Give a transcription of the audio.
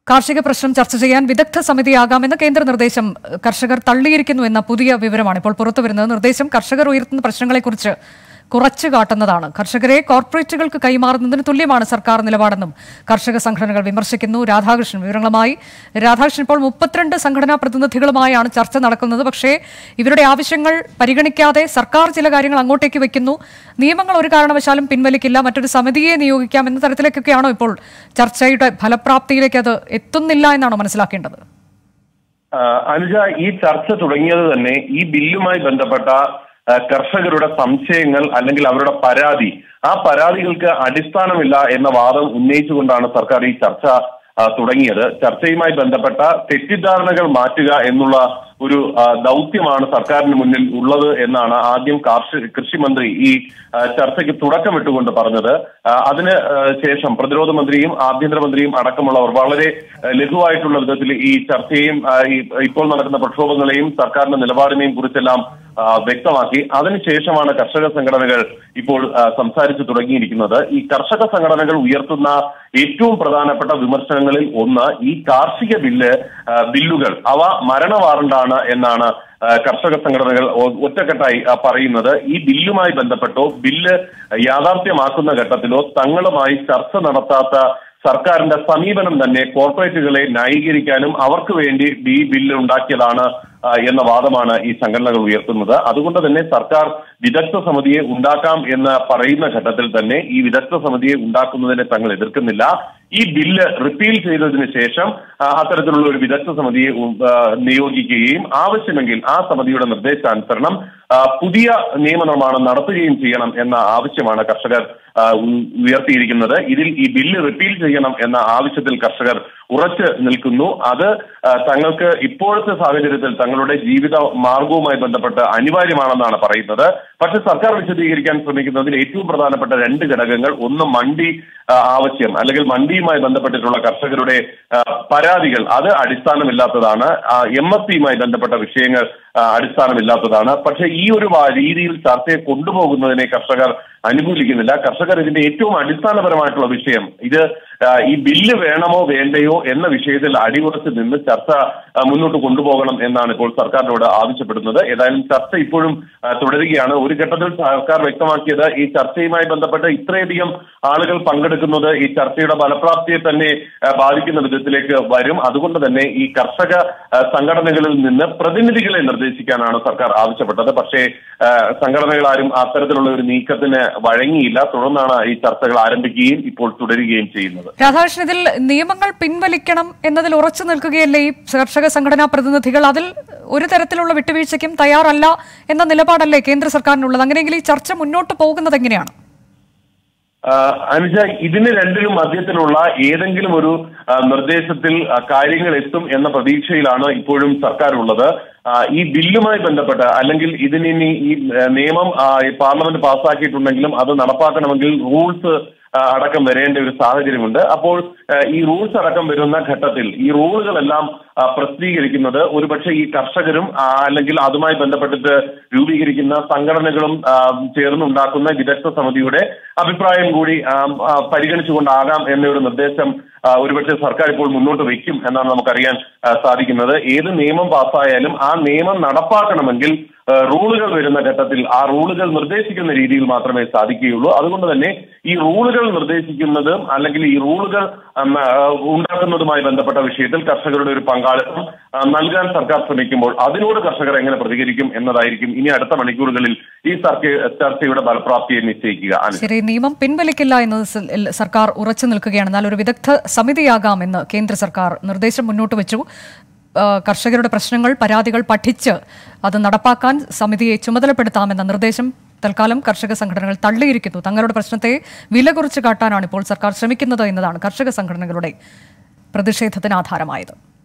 കാർഷിക പ്രശ്നം ചർച്ച ചെയ്യാൻ വിദഗ്ധ സമിതിയാകാമെന്ന് കേന്ദ്ര നിർദ്ദേശം ഏഹ്, കർഷകർ തള്ളിയിരിക്കുന്നു എന്ന പുതിയ വിവരമാണ് ഇപ്പോൾ പുറത്തുവരുന്നത് നിർദ്ദേശം കർഷകർ ഉയർത്തുന്ന പ്രശ്നങ്ങളെക്കുറിച്ച് കുറച്ചു കാട്ടുന്നതാണ് കർഷകരെ കോർപ്പറേറ്റുകൾക്ക് കൈമാറുന്നതിന് തുല്യമാണ് സർക്കാർ നിലപാടെന്നും കർഷക സംഘടനകൾ വിമർശിക്കുന്നു രാധാകൃഷ്ണൻ വിവരങ്ങളുമായി രാധാകൃഷ്ണൻ ഇപ്പോൾ മുപ്പത്തിരണ്ട് സംഘടനാ പ്രതിനിധികളുമായാണ് ചർച്ച നടക്കുന്നത് പക്ഷേ ഇവരുടെ ആവശ്യങ്ങൾ പരിഗണിക്കാതെ സർക്കാർ ചില കാര്യങ്ങൾ അങ്ങോട്ടേക്ക് വെക്കുന്നു നിയമങ്ങൾ ഒരു കാരണവശാലും പിൻവലിക്കില്ല മറ്റൊരു സമിതിയെ നിയോഗിക്കാം എന്ന തരത്തിലേക്കൊക്കെയാണോ ഇപ്പോൾ ചർച്ചയുടെ ഫലപ്രാപ്തിയിലേക്ക് അത് എത്തുന്നില്ല എന്നാണോ മനസ്സിലാക്കേണ്ടത് ആ, അനുജ ഈ ചർച്ച തുടങ്ങിയത് തന്നെ ഈ ബില്ലുമായി ബന്ധപ്പെട്ട ആ, കർഷകരുടെ സംശയങ്ങൾ അല്ലെങ്കിൽ അവരുടെ പരാതി ആ പരാതികൾക്ക് അടിസ്ഥാനമില്ല എന്ന വാദം ഉന്നയിച്ചുകൊണ്ടാണ് സർക്കാർ ഈ ചർച്ച ആ, തുടങ്ങിയത് ചർച്ചയുമായി ബന്ധപ്പെട്ട തെറ്റിദ്ധാരണകൾ മാറ്റുക എന്നുള്ള ഒരു ആ, ദൗത്യമാണ് സർക്കാരിന് മുന്നിൽ ഉള്ളത് എന്നാണ് ആദ്യം കാർഷിക കൃഷിമന്ത്രി ഈ ആ, ചർച്ചയ്ക്ക് തുടക്കമിട്ടുകൊണ്ട് പറഞ്ഞത് ആ, അതിന് ആ, ശേഷം പ്രതിരോധ മന്ത്രിയും ആഭ്യന്തരമന്ത്രിയും അടക്കമുള്ളവർ വളരെ ആ, ലഘുവായിട്ടുള്ള വിധത്തിൽ ഈ ചർച്ചയും ആ, ഈ ഇപ്പോൾ നടക്കുന്ന പ്രക്ഷോഭങ്ങളെയും സർക്കാരിന്റെ നിലപാടിനെയും കുറിച്ചെല്ലാം ആ, വ്യക്തമാക്കി അതിനുശേഷമാണ് കർഷക സംഘടനകൾ ഇപ്പോൾ ആ, സംസാരിച്ചു തുടങ്ങിയിരിക്കുന്നത് ഈ കർഷക സംഘടനകൾ ഉയർത്തുന്ന ഏറ്റവും പ്രധാനപ്പെട്ട വിമർശനങ്ങളിൽ ഒന്ന് ഈ കാർഷിക ബില്ല് ആ, ബില്ലുകൾ അവ മരണ വാറണ്ടാണ് എന്നാണ് ആ, കർഷക സംഘടനകൾ ഒ- ഒറ്റക്കെട്ടായി ആ, പറയുന്നത് ഈ ബില്ലുമായി ബന്ധപ്പെട്ടോ ബില്ല് യാഥാർത്ഥ്യമാക്കുന്ന ഘട്ടത്തിലോ തങ്ങളുമായി ചർച്ച നടത്താത്ത സർക്കാരിന്റെ സമീപനം തന്നെ കോർപ്പറേറ്റുകളെ ന്യായീകരിക്കാനും അവർക്ക് വേണ്ടി ഈ ബില്ല് ഉണ്ടാക്കിയതാണ് ആ, എന്ന വാദമാണ് ഈ സംഘടനകൾ ഉയർത്തുന്നത് അതുകൊണ്ട് തന്നെ സർക്കാർ വിദഗ്ധ സമിതിയെ ഉണ്ടാക്കാം എന്ന് പറയുന്ന ഘട്ടത്തിൽ തന്നെ ഈ വിദഗ്ധ സമിതിയെ ഉണ്ടാക്കുന്നതിനെ തങ്ങൾ എതിർക്കുന്നില്ല ഈ ബില്ല് റിപ്പീൽ ചെയ്തതിന് ശേഷം ആ, അത്തരത്തിലുള്ള ഒരു വിദഗ്ധ സമിതിയെ ഉ- ആ, നിയോഗിക്കുകയും ആവശ്യമെങ്കിൽ ആ സമിതിയുടെ നിർദ്ദേശാനുസരണം ആ, പുതിയ നിയമനിർമ്മാണം നടത്തുകയും ചെയ്യണം എന്ന ആവശ്യമാണ് കർഷകർ ആ, ഉ- ഉയർത്തിയിരിക്കുന്നത് ഇതിൽ ഈ ബില്ല് റിപ്പീൽ ചെയ്യണം എന്ന ആവശ്യത്തിൽ കർഷകർ ഉറച്ചു നിൽക്കുന്നു അത് ആ, തങ്ങൾക്ക് ഇപ്പോഴത്തെ സാഹചര്യത്തിൽ തങ്ങളുടെ ജീവിത മാർഗവുമായി ബന്ധപ്പെട്ട് അനിവാര്യമാണെന്നാണ് പറയുന്നത് പക്ഷെ സർക്കാർ വിശദീകരിക്കാൻ ശ്രമിക്കുന്നതിൽ ഏറ്റവും പ്രധാനപ്പെട്ട രണ്ട് ഘടകങ്ങൾ ഒന്ന് മണ്ടി ആ, ആവശ്യം അല്ലെങ്കിൽ മണ്ടിയുമായി ബന്ധപ്പെട്ടിട്ടുള്ള കർഷകരുടെ ആ, പരാതികൾ അത് അടിസ്ഥാനമില്ലാത്തതാണ് എം എസ് പിയുമായി ബന്ധപ്പെട്ട വിഷയങ്ങൾ ആ, അടിസ്ഥാനമില്ലാത്തതാണ് പക്ഷെ ഈ ഒരു വാ- രീതിയിൽ ചർച്ചയെ കൊണ്ടുപോകുന്നതിനെ കർഷകർ അനുകൂലിക്കുന്നില്ല കർഷകർ ഇതിന്റെ ഏറ്റവും അടിസ്ഥാനപരമായിട്ടുള്ള വിഷയം ഇത് ആ, ഈ ബില്ല് വേണമോ വേണ്ടയോ എന്ന വിഷയത്തിൽ അടിയുറച്ച് നിന്ന് ചർച്ച ആ, മുന്നോട്ട് കൊണ്ടുപോകണം എന്നാണ് ഇപ്പോൾ സർക്കാരിനോട് ആവശ്യപ്പെടുന്നത് ഏതായാലും ചർച്ച ഇപ്പോഴും ആ, തുടരുകയാണ് ഒരു ഘട്ടത്തിൽ സർക്കാർ വ്യക്തമാക്കിയത് ഈ ചർച്ചയുമായി ബന്ധപ്പെട്ട് ഇത്രയധികം ആളുകൾ പങ്കെടുക്കുന്നത് ഈ ചർച്ചയുടെ ഫലപ്രാപ്തിയെ തന്നെ ആ, ബാധിക്കുന്ന വിധത്തിലേക്ക് വരും അതുകൊണ്ട് തന്നെ ഈ കർഷക ആ, സംഘടനകളിൽ നിന്ന് പ്രതിനിധികളെ നിർദ്ദേശിക്കാനാണ് സർക്കാർ ആവശ്യപ്പെട്ടത് പക്ഷേ ആ, സംഘടനകളാരും അത്തരത്തിലുള്ള ഒരു നീക്കത്തിന് വഴങ്ങിയില്ല തുടർന്നാണ് ഈ ചർച്ചകൾ ആരംഭിക്കുകയും ഇപ്പോൾ തുടരുകയും ചെയ്യുന്നത് രാധാകൃഷ്ണൻ ഇതിൽ നിയമങ്ങൾ പിൻവലിക്കണം എന്നതിൽ ഉറച്ചു നിൽക്കുകയല്ലേ ഈ കർഷക സംഘടനാ പ്രതിനിധികൾ അതിൽ ഒരു തരത്തിലുള്ള വിട്ടുവീഴ്ചയ്ക്കും തയ്യാറല്ല എന്ന നിലപാടല്ലേ കേന്ദ്ര സർക്കാരിനുള്ളത് അങ്ങനെയെങ്കിൽ ഈ ചർച്ച മുന്നോട്ട് പോകുന്നത് എങ്ങനെയാണ് ആ, അനുജ ഇതിന് രണ്ടിനും മധ്യത്തിലുള്ള ഏതെങ്കിലും ഒരു ആ, നിർദ്ദേശത്തിൽ ആ, കാര്യങ്ങൾ എത്തും എന്ന പ്രതീക്ഷയിലാണ് ഇപ്പോഴും സർക്കാർ ഉള്ളത് ആ, ഈ ബില്ലുമായി ബന്ധപ്പെട്ട് അല്ലെങ്കിൽ ഇതിന് ഇനി ഈ ആ, നിയമം ആ, ഈ പാർലമെന്റ് പാസ്സാക്കിയിട്ടുണ്ടെങ്കിലും അത് നടപ്പാക്കണമെങ്കിൽ റൂൾസ് ആ, അടക്കം വരേണ്ട ഒരു സാഹചര്യമുണ്ട് അപ്പോൾ ആ, ഈ റൂൾസ് അടക്കം വരുന്ന ഘട്ടത്തിൽ ഈ റൂളുകളെല്ലാം ആ, പ്രസിദ്ധീകരിക്കുന്നത് ഒരുപക്ഷെ ഈ കർഷകരും ആ, അല്ലെങ്കിൽ അതുമായി ബന്ധപ്പെട്ടിട്ട് രൂപീകരിക്കുന്ന സംഘടനകളും ആ, ചേർന്നുണ്ടാക്കുന്ന വിദഗ്ധ സമിതിയുടെ അഭിപ്രായം കൂടി ആ, ആ, പരിഗണിച്ചുകൊണ്ടാകാം എന്നൊരു നിർദ്ദേശം ആ, ഒരുപക്ഷെ സർക്കാർ ഇപ്പോൾ മുന്നോട്ട് വയ്ക്കും എന്നാണ് നമുക്കറിയാൻ ആ, സാധിക്കുന്നത് ഏത് നിയമം പാസ്സായാലും ആ നിയമം നടപ്പാക്കണമെങ്കിൽ ആ, റൂളുകൾ വരുന്ന ഘട്ടത്തിൽ ആ റൂളുകൾ നിർദ്ദേശിക്കുന്ന രീതിയിൽ മാത്രമേ സാധിക്കുകയുള്ളൂ അതുകൊണ്ട് തന്നെ ഈ റൂളുകൾ നിർദ്ദേശിക്കുന്നതും അല്ലെങ്കിൽ ഈ റൂളുകൾ ഉം, ആ, ഉണ്ടാക്കുന്നതുമായി ബന്ധപ്പെട്ട വിഷയത്തിൽ കർഷകരുടെ ഒരു പങ്കാളിത്തം ആ, നൽകാൻ സർക്കാർ ശ്രമിക്കുമ്പോൾ അതിനോട് കർഷകർ എങ്ങനെ പ്രതികരിക്കും എന്നതായിരിക്കും ഇനി അടുത്ത മണിക്കൂറുകളിൽ ഈ സർക്ക- ചർച്ചയുടെ ഫലപ്രാപ്തിയെ നിശ്ചയിക്കുക അനു ശരി നിയമം പിൻവലിക്കില്ല എന്നത് സ- ൽ- സർക്കാർ ഉറച്ചു നിൽക്കുകയാണ് എന്നാൽ ഒരു വിദഗ്ധ സമിതിയാകാമെന്ന് കേന്ദ്ര സർക്കാർ നിർദ്ദേശം മുന്നോട്ട് വെച്ചു ആ, കർഷകരുടെ പ്രശ്നങ്ങൾ പരാതികൾ പഠിച്ച് അത് നടപ്പാക്കാൻ സമിതിയെ ചുമതലപ്പെടുത്താമെന്ന നിർദ്ദേശം തൽക്കാലം കർഷക സംഘടനകൾ തള്ളിയിരിക്കുന്നു തങ്ങളുടെ പ്രശ്നത്തെ വില കുറച്ച് കാട്ടാനാണ് ഇപ്പോൾ സർക്കാർ ശ്രമിക്കുന്നത് എന്നതാണ് കർഷക സംഘടനകളുടെ പ്രതിഷേധത്തിന് ആധാരമായത്